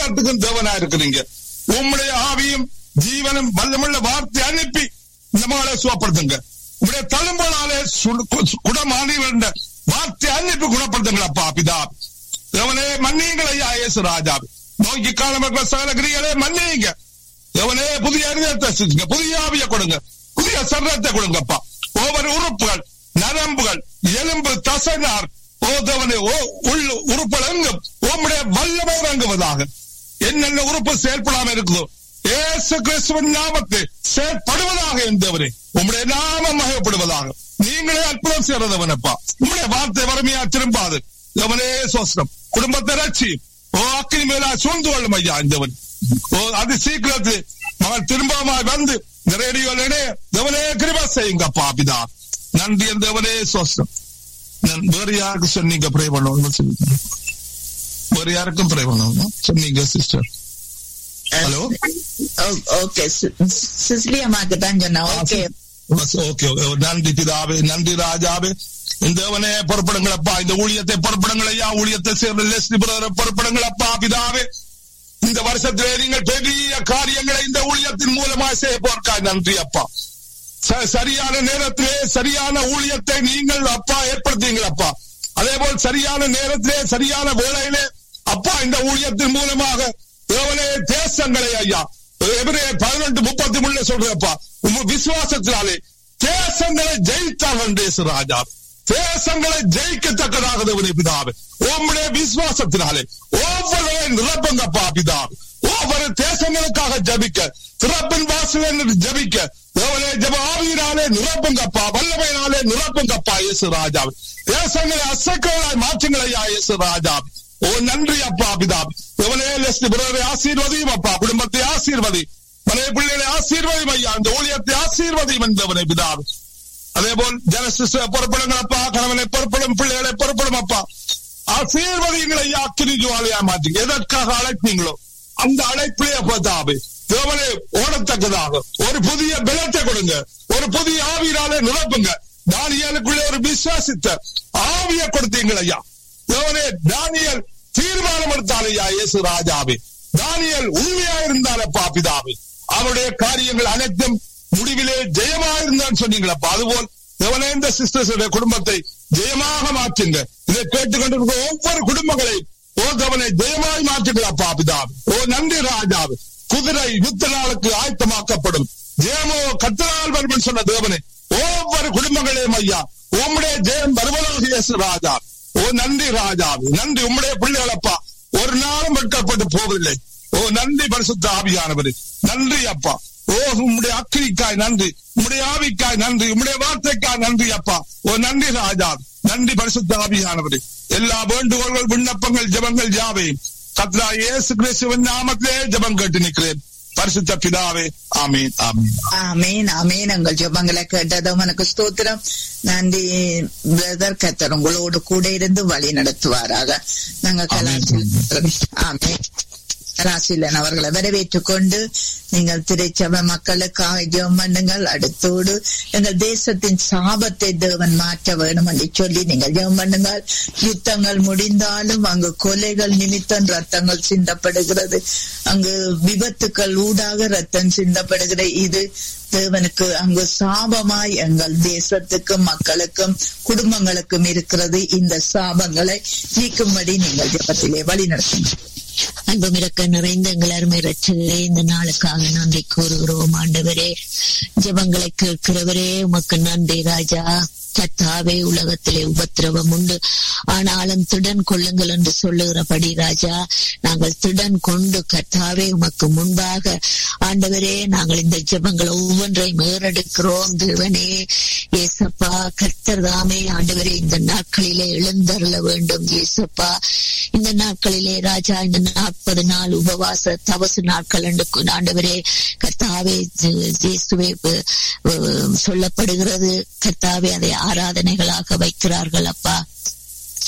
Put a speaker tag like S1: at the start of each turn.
S1: காலத்துக்கும் தேவனா இருக்கிறீங்க உம்முடைய ஆவியும் ஜீவனும் வல்லமுள்ள வார்த்தை அனுப்பி இந்த மகளை சுகப்படுத்துங்க உடைய தழும்பலாலே குணமானி என்ற வார்த்தை அனுப்பி குணப்படுத்துங்களப்பா பிதா தேவனே மன்னியுங்கள் ஐயா இயேசு ராஜா நோக்கி காலம் சகல கிரிகளே மன்னியுங்க தேவனே புதிய அறிஞத்தை செஞ்சுங்க புதிய ஆவிய கொடுங்க புதிய சரத்தை கொடுங்கப்பா ஒவ்வொரு உறுப்புகள் நரம்புகள் எலும்பு தசைனார் ஓ தேவனே ஓ உள்ள உறுப்புகள் எங்கும் உம்முடைய வல்லமை இறங்குவதாக என்னென்ன உறுப்பு செயல்படாம இருக்குதோ ஏசு கிறிஸ்துவின் நாமத்தை செயல்படுவதாக என்பவரே உம்முடைய நாமம் மகப்படுவதாக நீங்களே அற்புதம் செய்யறதவனப்பா உம்முடைய வார்த்தை வறுமையா திரும்பாது அவனே சோசனம் குடும்பத்தை ரட்சி ஓ அக்கினி மேலா சூழ்ந்து கொள்ளும் ஐயா இந்தவன் ஓ அது சீக்கிரத்து மகள் திரும்பமாய் வந்து இந்த ரேடியோல தேவனே கிருபா செய்யுங்கப்பா பிதா நன்றி தேவனே சோசனம் நான் வேற யாருக்கு சொன்னீங்க ப்ரே பண்ணணும் சொல்லுங்க வேற யாருக்கும் ப்ரே பண்ணணும் சொன்னீங்க சிஸ்டர் ஹலோ
S2: ஓகே சிஸ்லி அம்மாக்கு தான் சொன்னேன் ஓகே
S1: ஓகே நன்றி பிதாவே நன்றி ராஜாவே தேவனே பொறுப்படுங்களப்பா இந்த ஊழியத்தை பொறுப்படுங்கள் ஐயா ஊழியத்தை சேர்ந்த லெஸ்லி பிரதர் பொறுப்படுங்களப்பா பிதாவே இந்த வருஷத்திலே நீங்கள் பெரிய காரியங்களை இந்த ஊழியத்தின் மூலமா செய்ய போர்க்காய் நன்றி அப்பா சரியான நேரத்திலே சரியான ஊழியத்தை நீங்கள் அப்பா ஏற்படுத்தீங்களப்பா அதே போல் சரியான நேரத்திலே சரியான வேளையிலே அப்பா இந்த ஊழியத்தின் மூலமாக தேவனே தேசங்களை ஐயா எவரே பதினெட்டு முப்பத்தி மூணுல சொல்றப்பா உங்க விசுவாசத்தினாலே தேசங்களை ஜெயித்தார்கள் தேச ராஜா தேசங்களை ஜெயிக்கத்தக்கதாக தேவனே பிதாவே உங்களுடைய விசுவாசத்தினாலே ஒவ்வொரு நிரப்புங்கப்பா பிதாவே ஒவ்வொரு தேசங்களுக்காக ஜபிக்க திறப்பின் வாசல் ஜபிக்க தேவனே ஜப ஆவியினாலே நிரப்புங்கப்பா வல்லமையினாலே நிரப்புங்கப்பா இயேசு ராஜாவே தேசங்களை அசைக்கலாய் மாற்றுங்களையா இயேசு ராஜாவே ஓ நன்றி அப்பா பிதா எவனே லெஸ்ட் பிரதரை ஆசீர்வதியும் அப்பா குடும்பத்தை ஆசீர்வதி மனைவி பிள்ளைகளை ஆசீர்வதியும் ஐயா அந்த ஊழியத்தை ஆசீர்வதியும் என்பவனை பிதா அதே போல் ஜனசிஸ் பொறுப்படுங்கள் அப்பா கணவனை பொறுப்படும் பிள்ளைகளை பொறுப்படும் அப்பா ஆசீர்வதிங்களை ஐயா அக்கினி ஜுவாலையா மாற்றி எதற்காக அழைப்பீங்களோ அந்த அழைப்பிலே அப்பதாவே தேவனை ஓடத்தக்கதாக ஒரு புதிய பலத்தை கொடுங்க ஒரு புதிய ஆவியினாலே நிரப்புங்க தானியலுக்குள்ளே ஒரு விசுவாசித்த ஆவிய கொடுத்தீங்கள் ஐயா தேவனே தானியல் தீர்மானம் எடுத்தால் ஐயா இயேசு ராஜாவே தானியல் உண்மையா இருந்தாலப்பா பிதாவே அவருடைய காரியங்கள் அனைத்தும் முடிவிலே ஜெயமா இருந்தான்னு சொன்னீங்களப்பா அதுபோல் தேவனே இந்த சிஸ்டர்ஸுடைய குடும்பத்தை ஜெயமாக மாற்றுங்க இதை கேட்டுக்கொண்டிருக்க ஒவ்வொரு குடும்பங்களையும் ஓ தேவனை ஜெயமாய் மாற்றுங்களப்பா பிதாவே ஓ நன்றி ராஜாவே குதிரை யுத்த நாளுக்கு ஆயத்தமாக்கப்படும் ஜெயமோ கத்தனால் வரும் சொன்ன தேவனை ஒவ்வொரு குடும்பங்களையும் ஐயா உம்முடைய ஜெயம் வருவதாக இயேசு ராஜா ஓ நன்றி ராஜாவே நன்றி உம்முடைய பிள்ளைகளப்பா ஒரு நாளும் வெட்கப்பட்டு போவதில்லை ஓ நன்றி பரிசுத்த ஆவியானவரே நன்றி அப்பா ஓ உம்முடைய அக்கிரிக்காய் நன்றி உம்முடைய ஆவிக்காய் நன்றி உம்முடைய வார்த்தைக்காய் நன்றி அப்பா ஓ நன்றி ராஜா நன்றி பரிசுத்த ஆவியானவரே எல்லா வேண்டுகோள்கள் விண்ணப்பங்கள் ஜபங்கள் யாவை கத்ரா இயேசு கிறிஸ்துவின் நாமத்திலே ஜபம் கேட்டு நிற்கிறேன் பரிசுத்த பிதாவே ஆமீன் ஆமீன்
S2: ஆமீன் ஆமீன் உங்கள் ஜபங்களை கேட்டதும் எனக்கு ஸ்தோத்திரம் நன்றி பிரதர் கத்தர் உங்களோடு கூட இருந்து வழி நடத்துவாராக நாங்க கலாச்சாரம் ஆமீன் ராசிலன் அவர்களை வரவேற்றுக் கொண்டு நீங்கள் திரைச்சபை மக்களுக்காக ஜெபம் பண்ணுங்கள் அடுத்தோடு எங்கள் தேசத்தின் சாபத்தை தேவன் மாற்ற வேணும் என்று சொல்லி நீங்கள் ஜெபம் பண்ணுங்கள் யுத்தங்கள் முடிந்தாலும் அங்கு கொலைகள் நிமித்தம் ரத்தங்கள் சிந்தப்படுகிறது அங்கு விபத்துக்கள் ஊடாக ரத்தம் சிந்தப்படுகிற இது தேவனுக்கு அங்கு சாபமாய் எங்கள் தேசத்துக்கும் மக்களுக்கும் குடும்பங்களுக்கும் இருக்கிறது இந்த சாபங்களை நீக்கும்படி நீங்கள் ஜபத்திலே வழி நடத்துங்கள்
S3: அன்பும் இறக்க நிறைந்த எங்கள் அருமை ரட்சகரே இந்த நாளுக்காக நன்றி கூறுகிறோம் ஆண்டவரே ஜபங்களை கேட்கிறவரே உமக்கு நன்றி ராஜா கத்தாவே உலகத்திலே உபத்திரவம் உண்டு ஆனாலும் திடன் கொள்ளுங்கள் என்று சொல்லுகிறபடி ராஜா நாங்கள் திடன் கொண்டு கத்தாவே உமக்கு முன்பாக ஆண்டவரே நாங்கள் இந்த ஜபங்களை ஒவ்வொன்றையும் ஏறெடுக்கிறோம் தேவனே ஏசப்பா கர்த்தர் தாமே ஆண்டவரே இந்த நாட்களிலே எழுந்தருள வேண்டும் ஏசப்பா இந்த நாட்களிலே ராஜா இந்த நாற்பது நாள் உபவாச தவசு நாட்கள் என்று ஆண்டவரே கர்த்தாவே இயேசுவே சொல்லப்படுகிறது கர்த்தாவே அதை ஆராதனைகளாக வைக்கிறார்கள் அப்பா